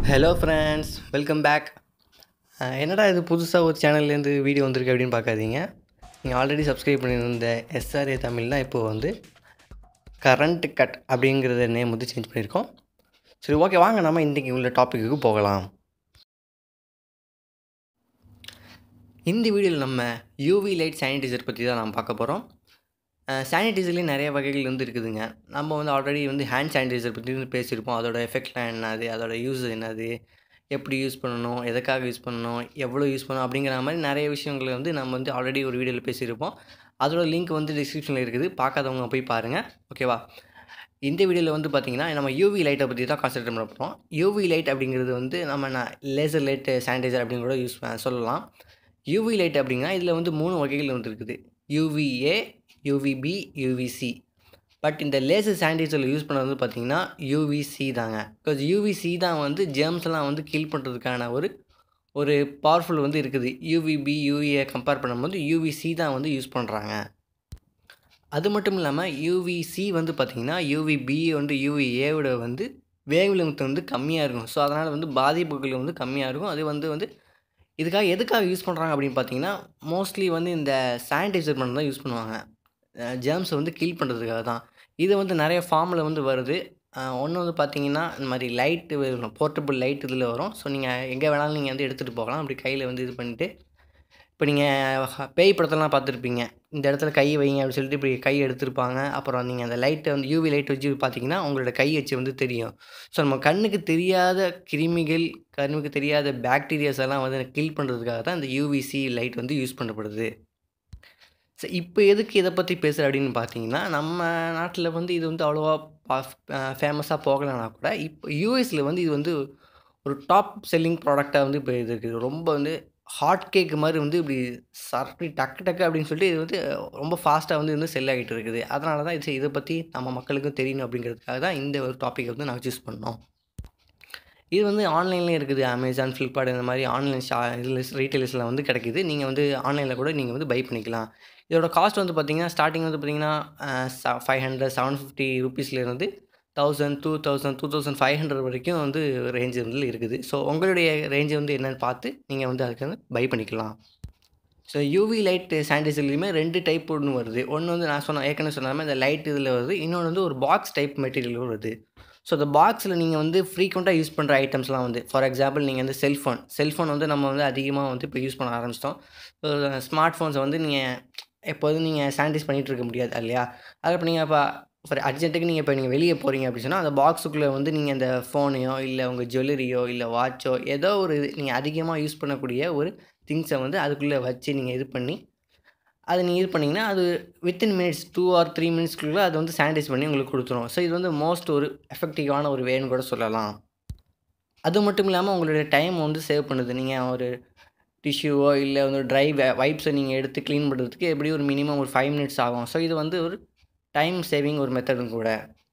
hello friends welcome back என்னடா இது புதுசாக ஒரு சேனல்லேருந்து வீடியோ வந்திருக்கு அப்படின்னு பார்க்காதீங்க நீங்கள் ஆல்ரெடி சப்ஸ்கிரைப் பண்ணியிருந்த எஸ்ஆர்ஏ தமிழ் தான் இப்போது வந்து கரண்ட் கட் அப்படிங்கிறத நேம் வந்து சேஞ்ச் பண்ணியிருக்கோம் சரி ஓகே வாங்க நம்ம இன்றைக்கி உள்ள டாப்பிக்கு போகலாம் இந்த வீடியோவில் நம்ம யூவி லைட் சானிடைசர் பற்றி தான் நாம் பார்க்க போகிறோம் சானிடைசர்லேயே நிறைய வகைகள் வந்து இருக்குதுங்க நம்ம வந்து ஆல்ரெடி வந்து ஹேண்ட் சானிடைசர் பற்றி வந்து பேசியிருப்போம் அதோட எஃபெக்ட்லாம் என்னது அதோட யூஸ் என்னது எப்படி யூஸ் பண்ணணும் எதுக்காக யூஸ் பண்ணணும் எவ்வளோ யூஸ் பண்ணணும் அப்படிங்கிற மாதிரி நிறைய விஷயங்களை வந்து நம்ம வந்து ஆல்ரெடி ஒரு வீடியோவில் பேசியிருப்போம் அதோட லிங்க் வந்து டிஸ்கிரிப்ஷனில் இருக்குது பார்க்காதவங்க போய் பாருங்கள் ஓகேவா இந்த வீடியோவில் வந்து பார்த்திங்கன்னா நம்ம யூவி லைட்டை பற்றி தான் கான்சென்ட்ரேட் பண்ண போகிறோம் யூவி லைட் அப்படிங்கிறது வந்து நம்ம நான் லேசர் லைட் சானிடைசர் அப்படின்னு கூட யூஸ் சொல்லலாம் யூவி லைட் அப்படிங்கன்னா இதில் வந்து மூணு வகைகள் வந்து இருக்குது யூவிஏ யூவிபி யூவிசி பட் இந்த லேசர் சானிடைசரில் யூஸ் பண்ணது வந்து பார்த்திங்கன்னா யூவிசி தாங்க பிகாஸ் யூவிசி தான் வந்து ஜேம்ஸ்லாம் வந்து கில் பண்ணுறதுக்கான ஒரு ஒரு பவர்ஃபுல் வந்து இருக்குது யூவிபி யூஏ கம்பேர் பண்ணும்போது யூவிசி தான் வந்து யூஸ் பண்ணுறாங்க அது மட்டும் இல்லாமல் யூவிசி வந்து பார்த்திங்கன்னா யூவிபி வந்து யூவிஏவோட வந்து வேவ் லெங்த் வந்து கம்மியாக இருக்கும் ஸோ அதனால் வந்து பாதிப்புகள் வந்து கம்மியாக இருக்கும் அது வந்து வந்து இதுக்காக எதுக்காக யூஸ் பண்ணுறாங்க அப்படின்னு பார்த்தீங்கன்னா மோஸ்ட்லி வந்து இந்த சானிடைசர் பண்ண தான் யூஸ் பண்ணுவாங்க ஜேர்ம்ஸை வந்து கில் பண்ணுறதுக்காக தான் இது வந்து நிறைய ஃபார்மில் வந்து வருது ஒன்று வந்து பார்த்தீங்கன்னா இந்த மாதிரி லைட்டு போர்ட்டபிள் லைட் இதில் வரும் ஸோ நீங்கள் எங்கே வேணாலும் நீங்கள் வந்து எடுத்துகிட்டு போகலாம் அப்படி கையில் வந்து இது பண்ணிவிட்டு இப்போ நீங்கள் பேய் படத்தெல்லாம் பார்த்துருப்பீங்க இந்த இடத்துல கை வைங்க அப்படின்னு சொல்லிட்டு இப்படி கை எடுத்திருப்பாங்க அப்புறம் நீங்கள் அந்த லைட்டை வந்து யூவி லைட் வச்சு பார்த்தீங்கன்னா உங்களோட கை வச்சு வந்து தெரியும் ஸோ நம்ம கண்ணுக்கு தெரியாத கிருமிகள் கண்ணுக்கு தெரியாத பாக்டீரியாஸ் எல்லாம் வந்து கில் பண்ணுறதுக்காக தான் இந்த யூவிசி லைட் வந்து யூஸ் பண்ணப்படுது ஸோ இப்போ எதுக்கு இதை பற்றி பேசுகிற அப்படின்னு பார்த்தீங்கன்னா நம்ம நாட்டில் வந்து இது வந்து அவ்வளோவா ஃபேமஸாக போகலைன்னா கூட இப்போ யூஎஸில் வந்து இது வந்து ஒரு டாப் செல்லிங் ப்ராடக்டாக வந்து இப்போ இது இருக்குது ரொம்ப வந்து ஹாட் கேக் மாதிரி வந்து இப்படி சரப்பி டக்கு டக்கு அப்படின்னு சொல்லிட்டு இது வந்து ரொம்ப ஃபாஸ்ட்டாக வந்து வந்து செல் ஆகிட்டு இருக்குது அதனால தான் இது இதை பற்றி நம்ம மக்களுக்கும் தெரியணும் அப்படிங்கிறதுக்காக தான் இந்த ஒரு டாப்பிக்கை வந்து நாங்கள் சூஸ் பண்ணோம் இது வந்து ஆன்லைன்லேயும் இருக்குது அமேசான் ஃப்ளிப்கார்ட் இந்த மாதிரி ஆன்லைன் ஷா இதில் ரீட்டைலர்ஸில் வந்து கிடைக்கிது நீங்கள் வந்து ஆன்லைனில் கூட நீங்கள் வந்து பை பண்ணிக்கலாம் இதோட காஸ்ட் வந்து பார்த்திங்கன்னா ஸ்டார்டிங் வந்து பார்த்திங்கன்னா ஃபைவ் ஹண்ட்ரட் செவன் ஃபிஃப்டி ருபீஸ்லேருந்து thousand two thousand two thousand five hundred வரைக்கும் வந்து ரேஞ்ச் வந்து இருக்குது ஸோ உங்களுடைய ரேஞ்சை வந்து என்னென்னு பார்த்து நீங்கள் வந்து அதுக்கு வந்து பை பண்ணிக்கலாம் ஸோ யூவி லைட் சானிடைசர்லேயுமே ரெண்டு டைப் ஒன்று வருது ஒன்று வந்து நான் சொன்ன ஏற்கனவே சொன்னாமல் இந்த லைட் இதில் வருது இன்னொன்று வந்து ஒரு பாக்ஸ் டைப் மெட்டீரியல் வருது ஸோ அந்த பாக்ஸில் நீங்கள் வந்து ஃப்ரீக்வெண்ட்டாக யூஸ் பண்ணுற ஐட்டம்ஸ்லாம் வந்து ஃபார் எக்ஸாம்பிள் நீங்கள் வந்து செல்ஃபோன் செல்ஃபோன் வந்து நம்ம வந்து அதிகமாக வந்து இப்போ யூஸ் பண்ண ஆரம்பிச்சிட்டோம் ஸ்மார்ட் ஃபோன்ஸை வந்து நீங்கள் எப்போதும் நீங்கள் சானிடைஸ் பண்ணிகிட்டு இருக்க முடியாது இல்லையா அது இப்போ நீங்கள் இப்போ ஃபார் அர்ஜென்ட்டுக்கு நீங்கள் இப்போ நீங்கள் வெளியே போகிறீங்க அப்படின்னு சொன்னால் அந்த பாக்ஸுக்குள்ளே வந்து நீங்கள் அந்த ஃபோனையோ இல்லை உங்கள் ஜுவல்லரியோ இல்லை வாட்சோ ஏதோ ஒரு நீங்கள் அதிகமாக யூஸ் பண்ணக்கூடிய ஒரு திங்ஸை வந்து அதுக்குள்ளே வச்சு நீங்கள் இது பண்ணி அதை நீங்கள் இது பண்ணிங்கன்னா அது within minutes two or three மினிட்ஸ்க்குள்ளே அதை வந்து சானிடைஸ் பண்ணி உங்களுக்கு கொடுத்துரும் ஸோ இது வந்து மோஸ்ட் ஒரு எஃபெக்டிவான ஒரு வேன்னு கூட சொல்லலாம் அது மட்டும் இல்லாமல் உங்களுடைய டைம் வந்து சேவ் பண்ணுது நீங்கள் ஒரு டிஷ்யூவோ இல்லை வந்து ட்ரை வைப்ஸை நீங்கள் எடுத்து க்ளீன் பண்ணுறதுக்கு எப்படியும் ஒரு மினிமம் ஒரு ஃபைவ் மினிட்ஸ் ஆகும் ஸோ இது வந்து ஒரு டைம் சேவிங் ஒரு மெத்தடும் கூட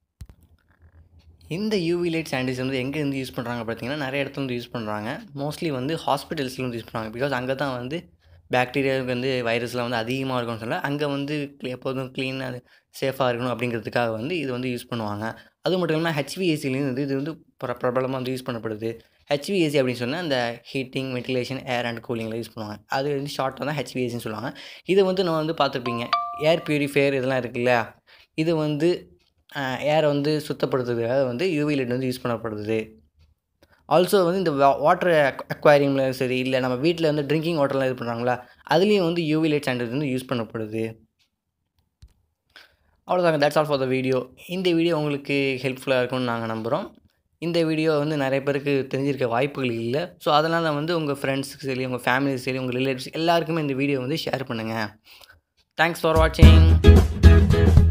இந்த யூவி லைட் சானிடைசர் வந்து எங்கே இருந்து யூஸ் பண்ணுறாங்க பார்த்தீங்கன்னா நிறைய இடத்துல வந்து யூஸ் பண்ணுறாங்க மோஸ்ட்லி வந்து ஹாஸ்பிட்டல்ஸில் வந்து யூஸ் பண்ணுறாங்க பிகாஸ் அங்கே தான் வந்து பாக்டீரியாவுக்கு வந்து வைரஸ்லாம் வந்து அதிகமாக இருக்கும்னு சொல்ல அங்கே வந்து எப்போதும் க்ளீனாக அது சேஃபாக இருக்கணும் அப்படிங்கிறதுக்காக வந்து இது வந்து யூஸ் பண்ணுவாங்க அது மட்டும் இல்லாமல் ஹெச்விஏசிலையும் வந்து இது வந்து பிர பிரபலமாக வந்து யூஸ் பண்ணப்படுது ஹெச்விஏசி அப்படின்னு சொன்னால் அந்த ஹீட்டிங் வென்டிலேஷன் ஏர் அண்ட் கூலிங்கில் யூஸ் பண்ணுவாங்க அது வந்து ஷார்ட்டாக தான் ஹெச்விஏசின்னு சொல்லுவாங்க இதை வந்து நம்ம வந்து பார்த்துருப்பீங்க ஏர் பியூரிஃபையர் இதெல்லாம் இருக்கு இல்லையா இது வந்து ஏரை வந்து சுத்தப்படுத்துறதுக்காக வந்து யூவி லைட் வந்து யூஸ் பண்ணப்படுது ஆல்சோ வந்து இந்த வாட்டர் அக்வாரியில் சரி இல்லை நம்ம வீட்டில் வந்து ட்ரிங்கிங் வாட்டர்லாம் இது பண்ணுறாங்களா அதுலேயும் வந்து யூவி லைட் சானிடைசர் வந்து யூஸ் பண்ணப்படுது அவ்வளோதாங்க that's all for the video இந்த வீடியோ உங்களுக்கு ஹெல்ப்ஃபுல்லாக இருக்கும்னு நாங்கள் நம்புகிறோம் இந்த வீடியோ வந்து நிறைய பேருக்கு தெரிஞ்சிருக்க வாய்ப்புகள் இல்லை ஸோ அதனால் வந்து உங்கள் ஃப்ரெண்ட்ஸுக்கு சரி உங்கள் ஃபேமிலி சரி உங்கள் ரிலேட்டிவ்ஸ் எல்லாருக்குமே இந்த வீடியோ வந்து ஷேர் பண்ணுங்கள் தேங்க்ஸ் ஃபார் வாட்சிங்